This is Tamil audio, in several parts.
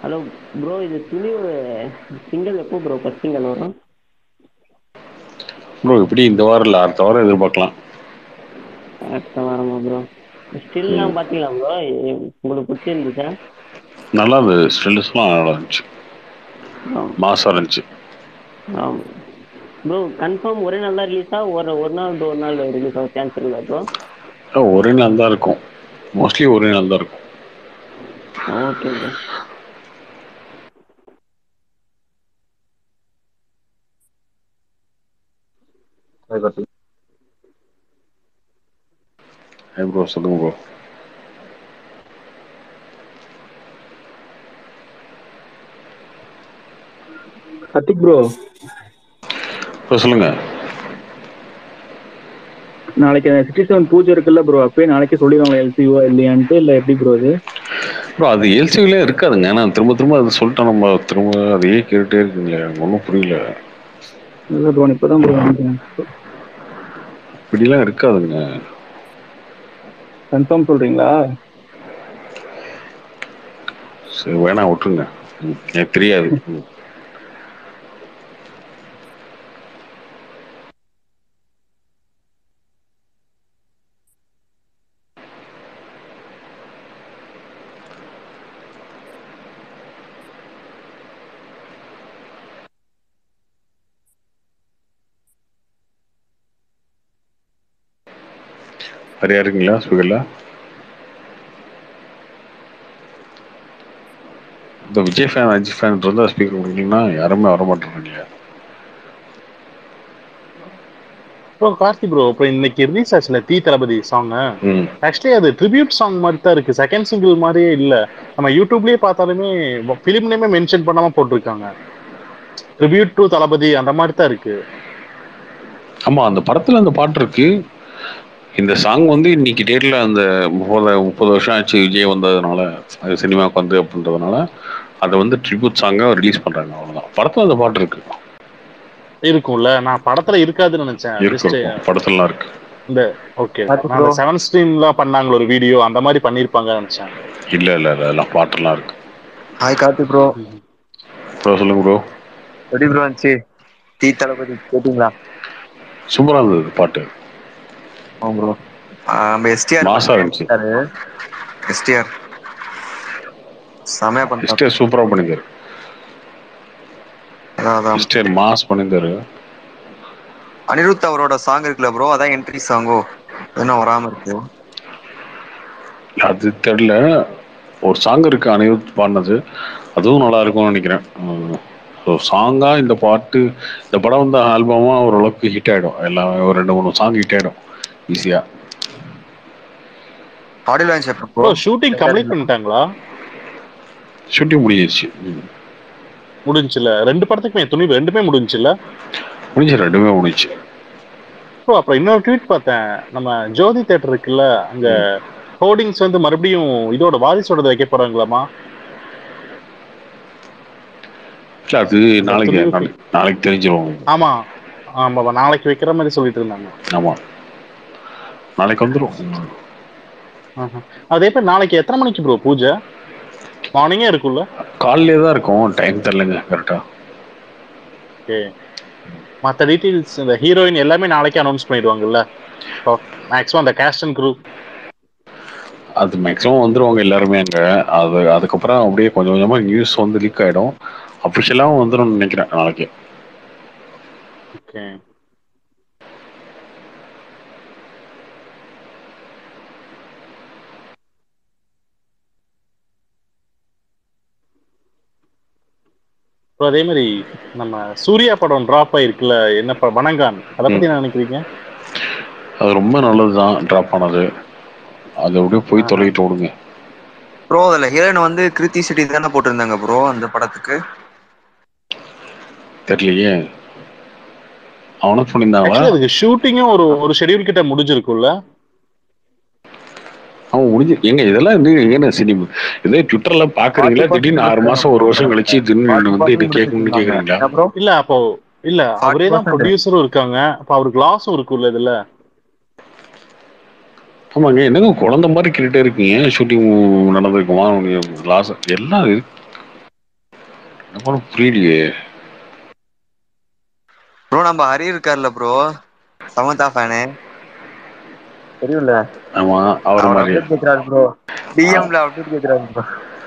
ஹலோ ப்ரோ இது துணிவு சிங்கல் எப்போ ப்ரோ ஃபர்ஸ்ட் சிங்கல் வரு ப்ரோ எப்டி இந்த வார இல்ல அடுத்த வார எதிர்பாக்கலா அடுத்த வாரமா ப்ரோ ஸ்டில்லா ம் பாத்தீங்களா ப்ரோ உங்களுக்கு புடிச்சிருந்துச்சா நல்லா இருந்தது ஸ்டில்ஸ்லா நல்லா இருந்துச்சு ஆம் மாசா இருந்துச்சு ஆம் ப்ரோ கன்ஃபார்ம் ஒரே நாள்ல ரிலீஸா ஒரு ஒரு நாள் விட்டு ஒரு நாள் ரிலீஸ் ஆக சான்ஸ் இருக்கா ப்ரோ ப்ரோ ஒரே நாள் தா இருக்கு மோஸ்ட்லி ஒரே நாள் தா இருக்கு ஓகே ப்ரோ அது பத்தி ஹாய் ப்ரோ சொல்லுங்க ப்ரோ அத்திக் ப்ரோ ப்ரோ சொல்லுங்க நாளைக்கு சிக்ஸ்டி செவன் பூஜ இருக்குல்ல ப்ரோ அப்பயே நாளைக்கே சொல்லிடுவாங்களா எல் சி யு வா இல்லையான்ட்டு இல்ல எப்டி ப்ரோ அது ப்ரோ அது எல் சி யுலே இருக்காதுங்க நா திரும்ப திரும்ப அத சொல்லிட்ட நம்ம திரும்ப அதையே கேட்டுட்டே இருக்கீங்களே ஒன்னு புரியல இல்ல ப்ரோ இப்பதா ப்ரோ நெனைக்கிறே இப்டிலா இருக்காதுங்க கன்ஃபார்ம் சொல்றீங்களா சரி வேணா வுட்ருங்க எனக்கு தெரியாது வேற யாரு இல்லைங்களா ஸ்பீக்கர்ல இந்த விஜய் ஃபேன் அஜித் ஃபேன் இருந்தா ஸ்பீக்கர் குடுக்கலன்னா யாருமே வர மாட்டேங்றீங்களே ப்ரோ கார்த்தி ப்ரோ இப்ப இன்னைக்கு ரிலீஸ் ஆச்சுல தீ தளபதி சாங்கு ம் ஆக்சுவலி அது ட்ரிபியூட் சாங் மாரி தா இருக்கு செகண்ட் சிங்கிள் மாரியே இல்ல நம்ம யூடியூப்லயே பாத்தாலுமே ஃபிலிம் நேமே மென்ஷன் பண்ணாம போட்ருக்காங்க ட்ரிபியூட் டு தளபதி அந்த மாரி தா இருக்கு ஆமா அந்த படத்துல அந்த பாட்டு இருக்கு இந்த சாங் வந்து இன்னைக்கு டேட்ல அந்த முப்பது முப்பது வருஷோ ஆச்சு விஜய் வந்ததுனால அது சினிமாவுக்கு வந்து அப்டின்றதுனால அத வந்து ட்ரிபியூட் சாங்கா ரிலீஸ் பண்றாங்க அவ்ளோதா படத்துல அந்த பாட்டு இருக்கு இருக்குல்ல நா படத்துல இருக்காதுன்னு நெனைச்சே இருக்கும் ஜஸ்ட் இருக்கும் படத்துலலாம் இருக்கு இந்த ஓகே கார்த்திக் நா ப்ரோ அந்த செவன் ஸ்கிரீன்லா பண்ணாங்கள ஒரு வீடியோ அந்த மாரி பண்ணிருப்பாங்க நெனைச்சே இல்ல இல்ல இல்ல அதெல்லா பாட்டுல்லா இருக்கு ஹாய் கார்த்தி ப்ரோ ப்ரோ சொல்லுங்க ப்ரோ எப்டி ப்ரோ இருந்துச்சு தீ தளபதி கேட்டீங்களா சூப்பரா இருந்தது பாட்டு ஆ ப்ரோ நம்ம எஸ் டி ஆர் மாசா பண்ணிட்டே இருந்துச்சு இருக்காரு எஸ் டி ஆர் செமையா பண்றாரு எஸ்டே சூப்பரா பண்ணிருந்தாரு அதா அதா எஸ் டி ஆர் மாஸ் பண்ணிருந்தாரு அனிருத் அவரோட சாங் இருக்குல்ல ப்ரோ அதா என்ட்ரி சாங்கோ இன்னு வராம இருக்கு அது தெர்ல ஒரு சாங் இருக்கு அனிருத் பாடுனது அதுவு நல்லா இருக்குனு நெனைக்கிறே ஸோ சாங்கா இந்த பாட்டு இந்த படோ வந்து ஆல்பமா ஓரளவுக்கு ஹிட் ஆயிடு எல்லா ஒரு ரெண்டு மூணு சாங் ஹிட் ஆயிடு ஈஸியா ஆடியோ லான்ச் எப்ப ப்ரோ ஷூட்டிங் கம்ப்ளீட் பண்ணிட்டாங்களா ஷூட்டிங் முடிஞ்சிருச்சு முடிஞ்சுல ரெண்டு படத்துக்குமே துணிவு ரெண்டுமே முடிஞ்சுல்ல முடிஞ்சு ரெண்டுமே முடிஞ்சு ப்ரோ அப்றோ இன்னொரு ட்வீட் பாத்தே நம்ம ஜோதி தேட்டர் இருக்குல்ல அங்க ம். ஹோர்டிங்ஸ் வந்து மறுபடியு இதோட வாரிசோடத வைக்க போறாங்களாமா இல்ல அது அந்த நாளைக்கு துணிவு நாளைக்கு நாளைக்கு தெரிஞ்சிரு உங்களுக்கு ஆமா ஆமாவா நாளைக்கு வைக்கிற மாரி சொல்லிட்டு இருந்தாங்க ஆமா நாளைக்கு வந்துரு ஆஹ அது எப்ப நாளைக்கு எத்தன மணிக்கு ப்ரோ பூஜ மார்னிங்கே இருக்குல்ல கால்லே தா இருக்கு டைம் தெர்லங்க கரெக்டா ஓகே மத்த டீட்டெயில்ஸ் இந்த ஹீரோயின் எல்லாமே நாளைக்கே அனௌன்ஸ் பண்ணிடுவாங்கல்ல ஓ மேக்சிமம் அந்த கேஸ்ட் அண்ட் குரூப் அது மேக்சிமம் வந்துருவாங்க எல்லாருமே அங்க அது அதுக்கப்புறோ அப்டியே கொஞ்ச கொஞ்சமா நியூஸ் வந்து லீக் ஆயிடு அஃபிஷியலாவு வந்துருன்னு நெனைக்கிறே நாளைக்கு ஓகே ப்ரோ அதே மாரி நம்ம சூர்யா படோ டிராப் ஆயிருக்குல்ல என்ன வணங்கான் அத ம் பத்தி என்ன நெனைக்கிறீங்க அது ரொம்ப நல்லதுதா ட்ராப் ஆனது அது அப்டியே போய் ஆஹா. தொலையட்டு வுடுங்க ப்ரோ அதுல ஹீரோயின் வந்து கிருத்தி செட்டி தானே போட்டிருந்தாங்க ப்ரோ அந்த படத்துக்கு தெர்லயே அனௌன்ஸ் பண்ணியிருந்தாங்களா ஆக்சுவலி அதுக்கு ஷூட்டிங்கு ஒரு ஒரு ஷெடியூல் கிட்ட முடிஞ்சிருக்குல்ல ஆமா முடிஞ்சு ஏங்க இதெல்லா வந்து ஏங்க சினி இதே ட்விட்டர்ல ஃபார்ட்டி பாக்குறீங்களா பர்சன்ட் திடீர்னு ஆறு முடிச்சிருக்காங்க மாசோ ப்ரோ ஒரு வருஷோ படத்துல கழிச்சு திடீர்னு ஃபார்ட்டி வந்து பர்சன்ட் இது முடிச்சிட்டு கேட்கணும்னு இருக்காங்க கேக்குறீங்களா என்ன ப்ரோ இல்ல அப்போ இல்ல ஃபார்ட்டி அவரே தா பர்சன்ட் ப்ரொடியூசரு இருக்காங்க அப்ப அவருக்கு லாஸு இருக்குல்ல இதுல ஆமாங்க என்னங்க கொழந்த மாரி கேட்டுட்டே இருக்கீங்க ஷூட்டிங் நடந்திருக்குமா லாஸ் எல்லா என்ன படம் புரியலையே ப்ரோ நம்ம ஹரி இருக்கார்ல ப்ரோ சமந்தா ஃபேனு தெரியும்ல ஆமா அவர் அவர் மாதிரி அப்டேட் கேக்குறாரு ப்ரோ டிஎம்ல அப்டேட் கேக்குறாரு ப்ரோ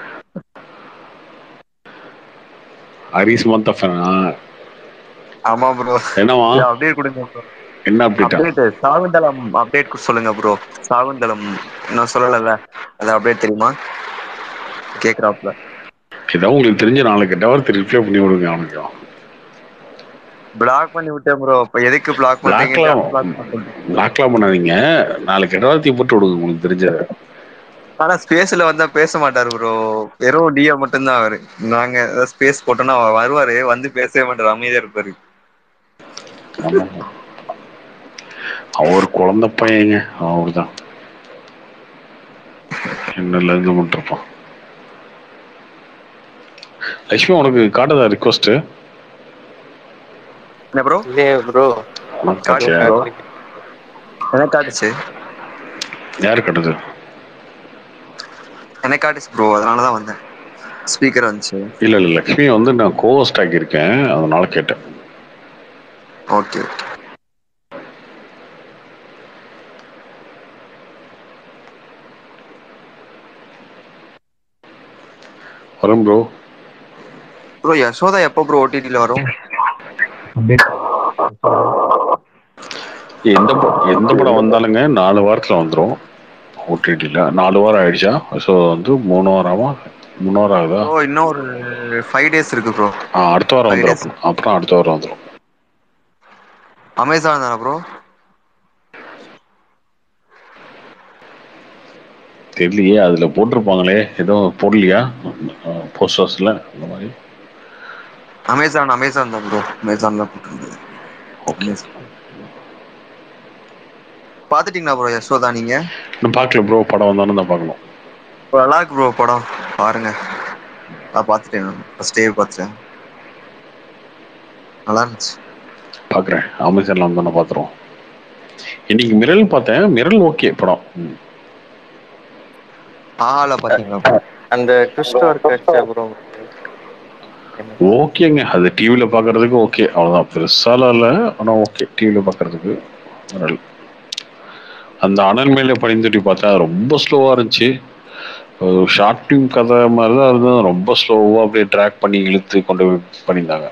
ஹரிஸ் மந்த ஃபேனா ஆமா ப்ரோ என்னவா அப்டேட் கொடுங்க ப்ரோ என்ன அப்டேட்டா அப்டேட் சாகுந்தளம் அப்டேட் சொல்லுங்க ப்ரோ சாகுந்தளம் இன்னும் சொல்லல அது அப்டேட் தெரியுமா கேக்குறாப்ல ஏதாவது உங்களுக்கு தெரிஞ்ச நாளைக்கு ஏதாவது ரிப்ளை பண்ணி விடுங்க அவனுக்கு பிளாக் பண்ணி விட்டேன் ப்ரோ இப்ப எதுக்கு பிளாக் பண்றீங்கன்னு பிளாக்லாம் unblock பண்ணிட்டேன். பிளாக்லாம் பண்ணாதீங்க நாளைக்கு ஏதாவது போட்டு விடுங்க உங்களுக்கு தெரிஞ்சத ஆனா ஸ்பேஸ்ல வந்தா பேச மாட்டாரு ப்ரோ வெறும் டிஎம் மட்டும்தான் அவரு நாங்க ஏதாவது ஸ்பேஸ் போட்டோம்னா அவர் வருவாரு வந்து பேசவே மாட்டாரு அமைதியா இருப்பாரு ஆமா அவர் குழந்தை பையங்க அவர்தான் என்னல இருந்து பண்ணிருப்பான் லட்சுமி உனக்கு காட்டுதா ரிக்வஸ்ட் என்ன ப்ரோ இல்லையே ப்ரோ காட்டுச்சு ப்ரோ எனக்கு காட்டுச்சு யாரு காட்டுது எனக்கு காட்டுச்சு ப்ரோ அதனாலதான் வந்தேன் ஸ்பீக்கர் வந்துச்சு இல்ல இல்ல லட்சுமி வந்து நான் கோவஸ்ட் ஆக்கியிருக்கேன் அதனால கேட்டேன் ஓகே வரும் ப்ரோ ப்ரோ யசோதா எப்போ ப்ரோ ஓடிடில வரும் எந்த ப- எந்த படம் வந்தாலுங்க நாலு வாரத்துல வந்துரும் ஓடிடியில் நாலு வாரம் ஆயிடுச்சா ஸோ வந்து மூணு வாரமா மூணு வாரம் ஆகுதா ப்ரோ இன்னும் ஒரு ஃபைவ் டேஸ் இருக்கு ப்ரோ ஆ, அடுத்த வாரம் Five வந்துடும் அப்புறம் அப்புறம் அடுத்த வாரம் வந்துடும் அமேசான் தானே ப்ரோ தெரியலையே அதுல போட்டிருப்பாங்களே எதுவும் போடலையா போஸ்டர்ஸ்ல அந்த மாதிரி அமேசான் அமேசான் தான் ப்ரோ அமேசான் தான் போட்டிருந்தது ஓகே பாத்துட்டீங்களா ப்ரோ யசோதா நீங்க இன்னும் பார்க்கல ப்ரோ படம் வந்தாலும் தான் பார்க்கணும் Bro, நல்லா இருக்கு ப்ரோ படம் பாருங்க நான் பார்த்துட்டேன் நான் ஃபர்ஸ்ட் டே பார்த்துட்டேன் நல்லா இருந்துச்சு பார்க்குறேன் அமேசான்ல வந்தோன்னு பார்த்துருவோம் இன்னைக்கு மிரல் பார்த்தேன் மிரல் ஓகே படம் ம். ஆஹால பாத்தீங்களா bro? அந்த ட்விஸ்ட் ஒர்க் அடிச்சா ப்ரோ ஓகேங்க அது டிவியில் பார்க்கறதுக்கு ஓகே அவ்வளோதான் பெருசாலாம் இல்லை ஆனால் ஓகே டிவியில் பார்க்கறதுக்கு மிரல் அந்த அனல் மேலே பணிந்துட்டி பார்த்தா ரொம்ப ஸ்லோவாக இருந்துச்சு ஷார்ட் ஃபிலிம் கதை மாதிரி தான் இருந்தது ரொம்ப ஸ்லோவாக அப்படியே ட்ராக் பண்ணி இழுத்து கொண்டு போய் பண்ணியிருந்தாங்க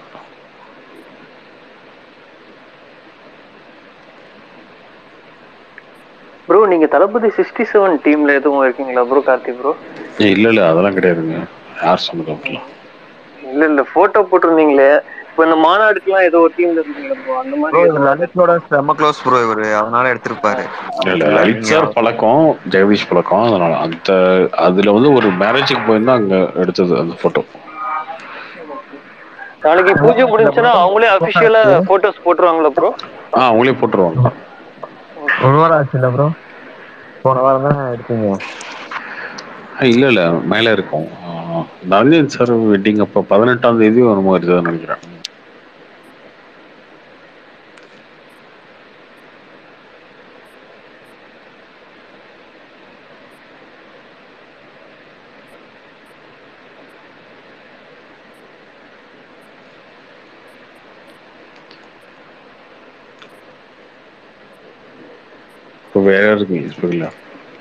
ப்ரோ நீங்க தளபதி சிக்ஸ்டி செவன் டீம்ல எதுவும் இருக்கீங்களா ப்ரோ கார்த்தி ப்ரோ இல்லை இல்லை அதெல்லாம் கிடையாதுங்க யார் சொன்னது அப்படிலாம் இல்ல இல்ல போட்டோ போட்டிருந்தீங்களே இப்போ இந்த மாநாடுக்குலாம் ஏதோ ஒரு டீம்ல இருக்கீங்களா ப்ரோ அந்த Bro, மாதிரி இவர் லலித்தோட செம்ம க்ளோஸ் ப்ரோ இவரு அதனால எடுத்திருப்பாரு இல்லை இல்லை லலித் சார் பழக்கம் ஜெகதீஷ் பழக்கம் அதனால அந்த அதில் வந்து ஒரு மேரேஜுக்கு போயிருந்தா அங்கே எடுத்தது அந்த ஃபோட்டோ நாளைக்கு பூஜை முடிஞ்சுன்னா அவங்களே அபிஷியலா போட்டோஸ் போட்டுருவாங்களா ப்ரோ ஆ அவங்களே போட்டுருவாங்க ஒரு வாரம் ஆச்சு இல்ல ப்ரோ போன வாரம் தான் எடுத்தீங்க இல்லை இல்லை மேலே இருக்கும் ஆ, நரஞ்சன் சார் வெட்டிங் அப்போ பதினெட்டாம் தேதி ஒரு மாதிரி தான் நினைக்கிறேன் இப்போ வேற இருக்கு ஸ்பெஷலாக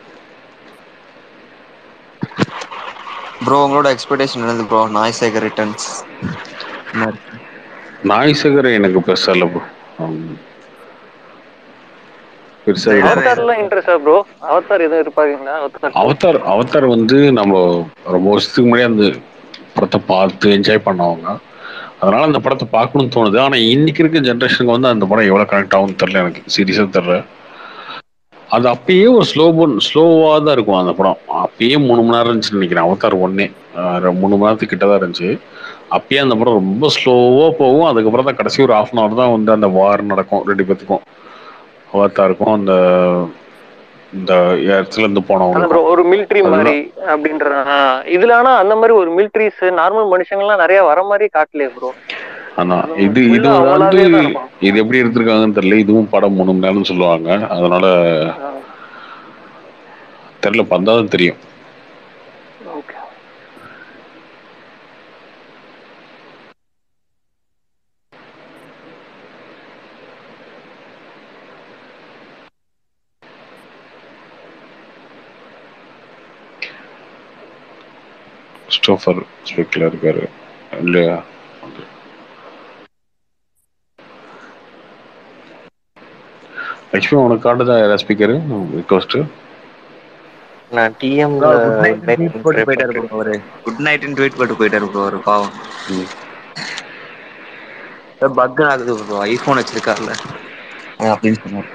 ப்ரோ உங்களோட எக்ஸ்பெக்டேஷன் என்னது ப்ரோ நாய் சேகர் ரிட்டர்ன்ஸ் நாய்சகர் எனக்கு பெருசா இல்லை ப்ரோ பெருசா இல்லை. அவதார்லாம் இன்ட்ரெஸ்டா ப்ரோ அவதார் எதுவும் இருப்பாங்களா அவதார் அவதார் அவதார் வந்து நம்ம ரொம்ப வருஷத்துக்கு முன்னாடி அந்த படத்தை பார்த்து என்ஜாய் பண்ணவங்க அதனால அந்த படத்தை பார்க்கணும்னு தோணுது ஆனா இன்னைக்கு இருக்க ஜென்ரேஷனுக்கு வந்து அந்த படம் எவ்வளவு கனெக்ட் ஆகும்னு தெரியல எனக்கு சீரியஸா தெரியல அது அப்பயே ஒரு ஸ்லோ ஸ்லோவா தான் இருக்கும் அந்த படம் அப்பயே மூணு மணி நேரம் இருந்துச்சுன்னு நினைக்கிறேன் அவதார் ஒன்னே மூணு மணி நேரத்துக்கு கிட்ட தான் இருந்துச்சு அப்பயே அந்த படம் ரொம்ப ஸ்லோவா போகும் அதுக்கப்புறம் தான் கடைசி ஒரு ஹாஃப் அன் ஹவர் தான் வந்து அந்த வார் நடக்கும் ரெண்டு பேத்துக்கும் அவதாருக்கும் அந்த இந்த இடத்துல இருந்து அதான் போனவங்க ப்ரோ ஒரு மிலிட்ரி மாதிரி அப்படின்ற ஆ, இதுல ஆனா அந்த மாதிரி ஒரு மிலிட்ரிஸ் நார்மல் மனுஷங்க எல்லாம் நிறைய வர மாதிரி காட்டலையே ப்ரோ ஆனா இது full இது ஆ வந்து அவங்களாவே தான் இருப்பாங்க. இது எப்படி எடுத்திருக்காங்கன்னு தெரியல இதுவும் படம் மூணு மணி நேரம்னு சொல்லுவாங்க அதனால தெரியல பந்தாதான் தெரியும் ஓகே ஸ்டோஃபர் ஸ்பீக்கில் இருக்காரு இல்லையா லக்ஷ்மி உனக்கு காட்டுதா யாரா ஸ்பீக்கரு ரிக்வஸ்ட்டு நான் டிஎம்ல குட் நைட் ட்வீட் போட்டு போயிட்டாரு ப்ரோ அவரு குட் நைட் ட்வீட் போட்டு போயிட்டாரு ப்ரோ அவரு பாவம் பக் ஆகுது ப்ரோ ஐபோன் வச்சிருக்காருல அதான் அப்படின்னு சொன்னாரு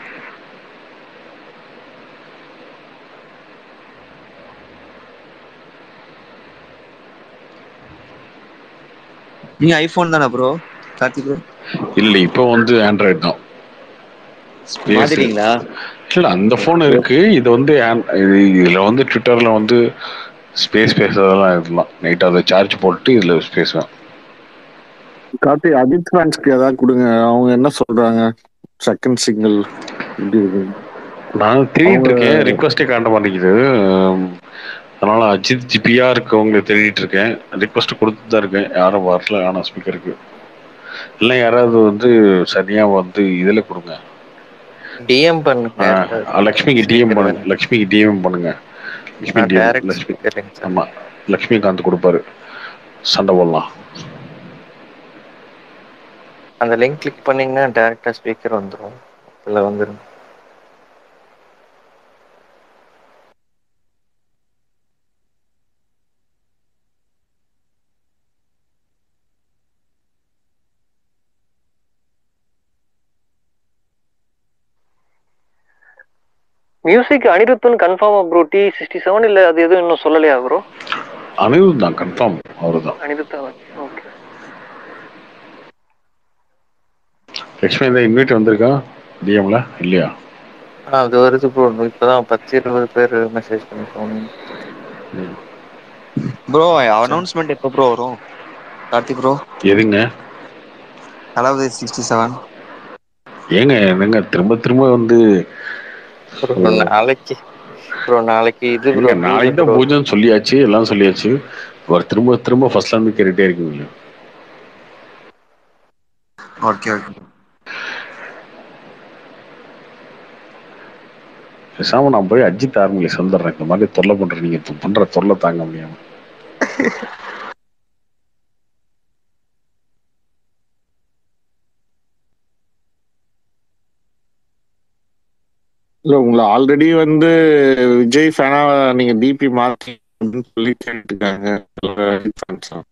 நீங்க ஐபோன் தானே ப்ரோ கார்த்திக் ப்ரோ இல்லை இப்போ வந்து ஆண்ட்ராய்டு தான் Space- மாத்திட்டீங்களா இல்ல அந்த ஃபோன் இருக்கு இது வந்து an- இது இதுல வந்து ட்விட்டர்ல வந்து ஸ்பேஸ் பேசுறதெல்லாம் இருக்கலாம் நைட் அதை சார்ஜ் போட்டு இதுல பேசுவேன் கார்த்தி அஜித் ஃபேன்ஸ்க்கு ஏதாவது கொடுங்க அவங்க என்ன சொல்றாங்க செகண்ட் சிங்கிள் எப்படி இருக்கு நான் தேடிட்டு அவங்க- இருக்கேன் ரிக்வஸ்டே காட்ட மாட்டேங்குது உம், அதனால அஜித் ஜிபியா இருக்கவங்க தேடிட்டு இருக்கேன் ரிக்வஸ்ட் கொடுத்துட்டு தான் இருக்கேன் யாரும் வரல ஆனா ஸ்பீக்கருக்கு இல்லை யாராவது வந்து சரியா வந்து இதுல கொடுங்க டிஎம் பண்ணுங்க ஆ, லக்ஷ்மிக்கு டிஎம் பண்ணுங்க லக்ஷ்மிக்கு டிஎம் பண்ணுங்க லக்ஷ்மி நான் DM direct Lakshmi speaker link ஆமா லக்ஷ்மிகாந்த் கொடுப்பாரு சண்டை போடலாம் அந்த லிங்க் கிளிக் பண்ணீங்கன்னா டைரக்டா ஸ்பீக்கர் வந்துரும் இதுல வந்துரும் மியூசிக் அனிருத்துன்னு கன்ஃபார்மா ப்ரோ டி சிக்ஸ்டி செவன் இல்ல அது எதுவும் இன்னும் சொல்லலையா ப்ரோ அனிருத் தான் கன்ஃபார்ம் அவரு தான் அனிருத்தா ஓகே லக்ஷ்மி இந்த இன்வைட் வந்திருக்கா டிஎம்ல இல்லையா அது வருது ப்ரோ இப்பதான் பத்து இருபது பேர் மெசேஜ் பண்ணிருக்கோம் ப்ரோ அனௌன்ஸ்மெண்ட் எப்போ ப்ரோ வரும் கார்த்திக் ப்ரோ எதுங்க தளபதி சிக்ஸ்டி செவன் ஏங்க என்னங்க திரும்ப திரும்ப வந்து ப்ரோ நாளைக்கு ப்ரோ நாளைக்கு இது ஏங்க, ப்ரோ நாளைக்கு தான் பூஜைன்னு சொல்லியாச்சு எல்லாம் சொல்லியாச்சு ஒரு திரும்ப திரும்ப ஃபர்ஸ்ட்ல இருந்து கேட்டுட்டே இருக்கீங்க ஓகே ஓகே பேசாம நான் போய் அஜித் ஆர்மியில சேர்ந்துடுறேன் இந்த மாதிரி தொல்லை பண்ற நீங்க இப்ப பண்ற தொல்லை தாங்க முடியாம இல்ல உங்களை ஆல்ரெடி வந்து விஜய் ஃபேனா நீங்க டிபி மாத்தி அப்படின்னு சொல்லி கேட்டுருக்காங்க fans எல்லாம்.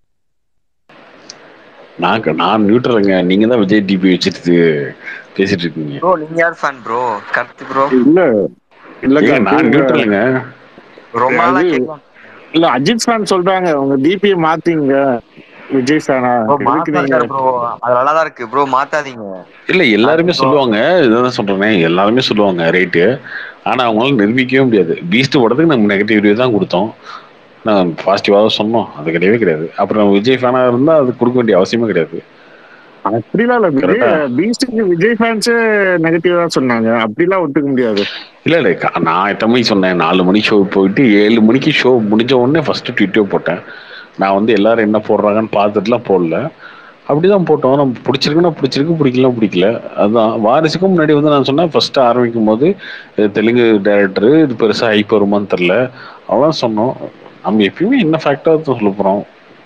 நான் க- நான் நியூட்ரலுங்க நீங்க தான் விஜய் டிபி வச்சுட்டு பேசிட்டு இருக்கீங்க ப்ரோ நீங்க யார் ஃபேன் ப்ரோ கார்த்திக் ப்ரோ இல்ல இல்ல ஏங்க, நான் கார்த்தி, நியூட்ரலுங்க ரொம்ப நாளா அது- கேட்கலாம் இல்ல அஜித் ஃபேன் சொல்றாங்க உங்க டிபி மாத்தீங்க விஜய் ஃபேனா ப்ரோ மாத்தாதீங்க ப்ரோ அது நல்லா தான் இருக்கு ப்ரோ மாத்தாதீங்க இல்ல எல்லாருமே சொல்லுவாங்க இதான் சொல்றேன் எல்லாருமே சொல்லுவாங்க ரேட்டு ஆனா அவங்களால நிரூபிக்கவே முடியாது பீஸ்ட் படத்துக்கு நம்ம நெகட்டிவ் ரிவ்யூ தான் கொடுத்தோம் நான் பாசிட்டிவாக சொன்னோம் அது கிடையவே கிடையாது அப்புறம் விஜய் ஃபேனா இருந்தா அது கொடுக்க வேண்டிய அவசியமே கிடையாது அப்படிலாம் இல்ல விஜய் Correct-ஆ? பீஸ்டுக்கு விஜய் ஃபேன்ஸே நெகட்டிவா சொன்னாங்க அப்படிலாம் ஒத்துக்க முடியாது இல்ல இல்ல க- நான் எத்தனை மணிக்கு சொன்னேன் நாலு மணி ஷோ போயிட்டு ஏழு மணிக்கு ஷோ முடிஞ்ச உடனே ஃபர்ஸ்ட் ட்விட்டோ போட்டேன் நான் வந்து எல்லாரும் என்ன போடுறாங்கன்னு பார்த்துட்டுலாம் போடல அப்படிதான் போட்டோம் நம்ம பிடிச்சிருக்குன்னா பிடிச்சிருக்கு பிடிக்கலாம் பிடிக்கல அதுதான் வாரிசுக்கும் முன்னாடி வந்து நான் சொன்னேன் ஃபர்ஸ்ட் ஆரம்பிக்கும் போது இது தெலுங்கு டைரக்டர் இது பெருசா ஹைப் வருமான்னு தெரில அவ்வளோ சொன்னோம் நம்ம எப்பயுமே என்ன ஃபேக்டா சொல்ல போறோம்